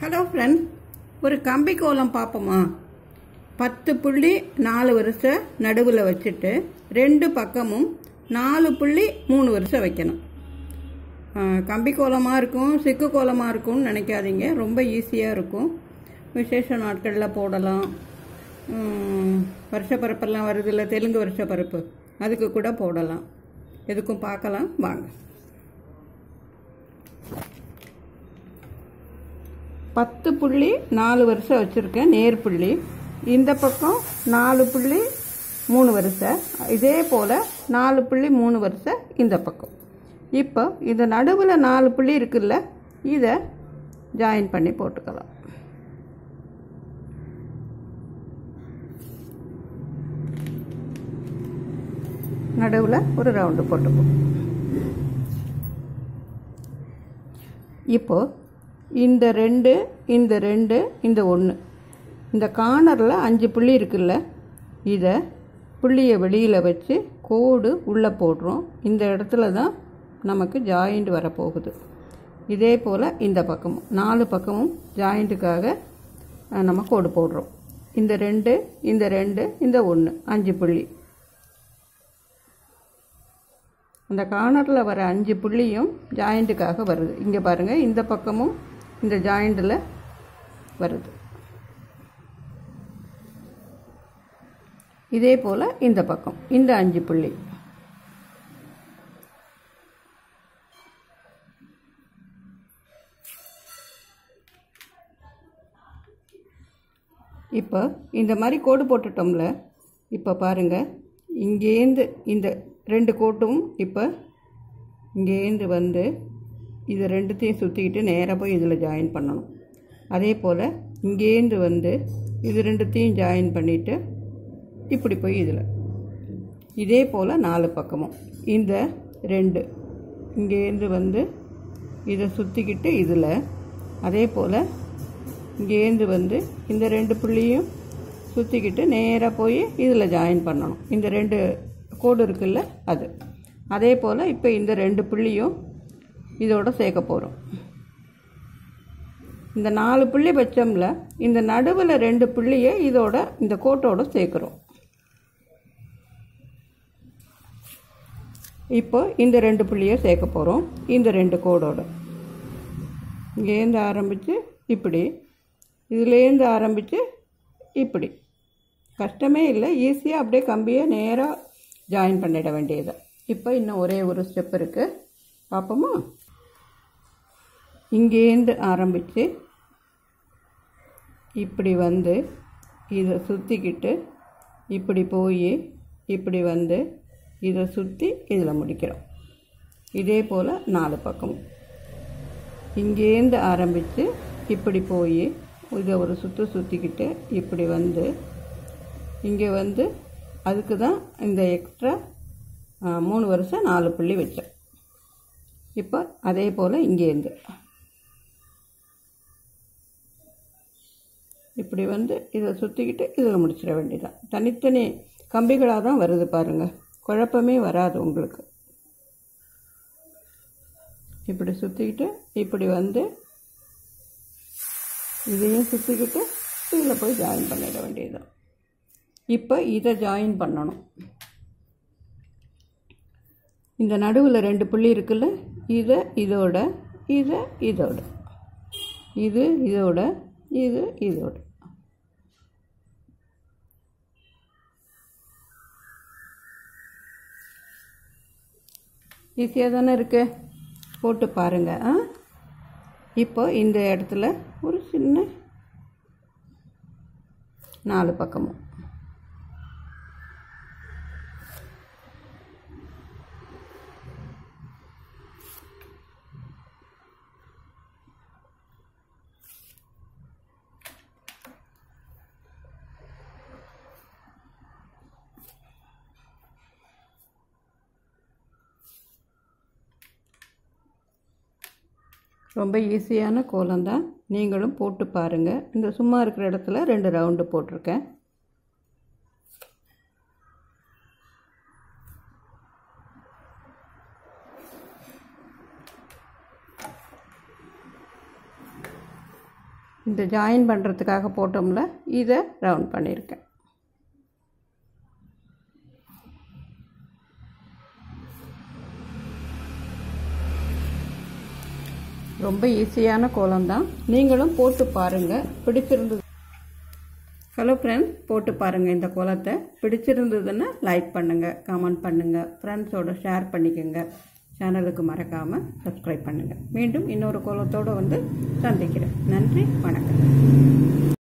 hello friend ஒரு கம்பி கோலம் பார்ப்போமா பத்து புள்ளி நாலு வருஷம் நடுவில் வச்சுட்டு ரெண்டு பக்கமும் நாலு புள்ளி மூணு வருஷம் வைக்கணும் ஆஹ், கம்பி கோலமாக இருக்கும் சிக்கு கோலமாக இருக்கும்னு நினைக்காதீங்க ரொம்ப ஈஸியாக இருக்கும் விசேஷ நாட்களில் போடலாம் உம், வருஷப்பரப்பெல்லாம் வருது இல்லை தெலுங்கு வருஷப்பரப்பு அதுக்கு கூட போடலாம் எதுக்கும் பார்க்கலாம் வாங்க பத்து புள்ளி நாலு வருஷம் வச்சுருக்கேன் நேர் புள்ளி இந்த பக்கம் நாலு புள்ளி மூணு வருஷம் இதே போல் நாலு புள்ளி மூணு வருஷம் இந்த பக்கம் இப்போ இந்த நடுவில் நாலு புள்ளி இருக்குல்ல இதை ஜாயின் பண்ணி போட்டுக்கலாம் நடுவில் ஒரு ரவுண்டு போட்டுப்போம் இப்போ இந்த ரெண்டு இந்த ரெண்டு இந்த ஒன்று இந்த கார்னரில் அஞ்சு புள்ளி இருக்குல்ல இதை புள்ளியை வெளியில் வச்சு கோடு உள்ளே போடுறோம் இந்த இடத்துல தான் நமக்கு ஜாயிண்ட் வரப்போகுது இதே போல் இந்த பக்கமும் நாலு பக்கமும் ஜாயிண்ட்டுக்காக அஹ், நம்ம கோடு போடுறோம் இந்த ரெண்டு இந்த ரெண்டு இந்த ஒன்று அஞ்சு புள்ளி அந்த கார்னரில் வர அஞ்சு புள்ளியும் ஜாயிண்ட்டுக்காக வருது இங்கே பாருங்கள் இந்த பக்கமும் இந்த ஜாயிண்டில் வருது இதே போல் இந்த பக்கம் இந்த அஞ்சு புள்ளி இப்போ இந்த மாதிரி கோடு போட்டுட்டோம்ல இப்போ பாருங்கள் இங்கேருந்து இந்த ரெண்டு கோட்டும் இப்போ இங்கேருந்து வந்து இது ரெண்டுத்தையும் சுற்றிக்கிட்டு நேராக போய் இதில் ஜாயின் பண்ணணும் அதே போல் இங்கேருந்து வந்து இது ரெண்டுத்தையும் ஜாயின் பண்ணிவிட்டு இப்படி போய் இதில் இதே போல் நாலு பக்கமும் இந்த ரெண்டு இங்கேருந்து வந்து இதை சுற்றிக்கிட்டு இதில் அதே போல் இங்கேருந்து வந்து இந்த ரெண்டு புள்ளியும் சுற்றிக்கிட்டு நேராக போய் இதில் ஜாயின் பண்ணணும் இந்த ரெண்டு கோடு இருக்குல்ல அது அதே போல் இப்போ இந்த ரெண்டு புள்ளியும் இதோட சேர்க்க போகிறோம் இந்த நாலு புள்ளி வச்சோம்ல இந்த நடுவில் ரெண்டு புள்ளியை இதோட இந்த கோட்டோட சேர்க்குறோம் இப்போ இந்த ரெண்டு புள்ளியை சேர்க்க போகிறோம் இந்த ரெண்டு கோடோட இங்கேருந்து ஆரம்பித்து இப்படி இதுலேருந்து ஆரம்பித்து இப்படி கஷ்டமே இல்லை ஈஸியாக அப்படியே கம்பியை நேராக ஜாயின் பண்ணிட வேண்டியது இப்போ இன்னும் ஒரே ஒரு ஸ்டெப் இருக்குது பார்ப்போமா இங்கேருந்து ஆரம்பித்து இப்படி வந்து இதை சுற்றிக்கிட்டு இப்படி போய் இப்படி வந்து இதை சுற்றி இதில் முடிக்கிறோம் இதே போல் நாலு பக்கமும் இங்கேருந்து ஆரம்பித்து இப்படி போய் இதை ஒரு சுற்று சுற்றிக்கிட்டு இப்படி வந்து இங்கே வந்து அதுக்கு தான் இந்த எக்ஸ்ட்ரா மூணு வருஷம் நாலு புள்ளி வச்சேன் இப்போ அதே போல் இங்கேருந்து இப்படி வந்து இதை சுற்றிக்கிட்டு இதில் முடிச்சிட வேண்டியதான் தனித்தனி கம்பிகளாக தான் வருது பாருங்கள் குழப்பமே வராது உங்களுக்கு இப்படி சுற்றிக்கிட்டு இப்படி வந்து இதையும் சுற்றிக்கிட்டு இதில் போய் ஜாயின் பண்ணிட வேண்டியதுதான் இப்போ இதை ஜாயின் பண்ணணும் இந்த நடுவில் ரெண்டு புள்ளி இருக்குல்ல இதை இதோட இதை இதோட இது இதோட இது இதோட ஈஸியாக தானே இருக்கு போட்டு பாருங்க ஆ இப்போ இந்த இடத்துல ஒரு சின்ன நாலு பக்கமும் ரொம்ப ஈஸியான கோலம் தான் நீங்களும் போட்டு பாருங்கள் இந்த சும்மா இருக்கிற இடத்துல ரெண்டு ரவுண்டு போட்டிருக்கேன் இந்த ஜாயின் பண்ணுறதுக்காக போட்டோம்ல இதை ரவுண்ட் பண்ணியிருக்கேன் ரொம்ப ஈஸியான கோலம் தான் நீங்களும் போட்டு பாருங்கள் பிடிச்சிருந்தது ஹலோ ஃப்ரெண்ட்ஸ் போட்டு பாருங்கள் இந்த கோலத்தை பிடிச்சிருந்ததுன்னா லைக் பண்ணுங்கள் கமெண்ட் பண்ணுங்கள் ஃப்ரெண்ட்ஸோட ஷேர் பண்ணிக்கோங்க சேனலுக்கு மறக்காமல் சப்ஸ்கிரைப் பண்ணுங்கள் மீண்டும் இன்னொரு கோலத்தோடு வந்து சந்திக்கிறேன் நன்றி வணக்கம்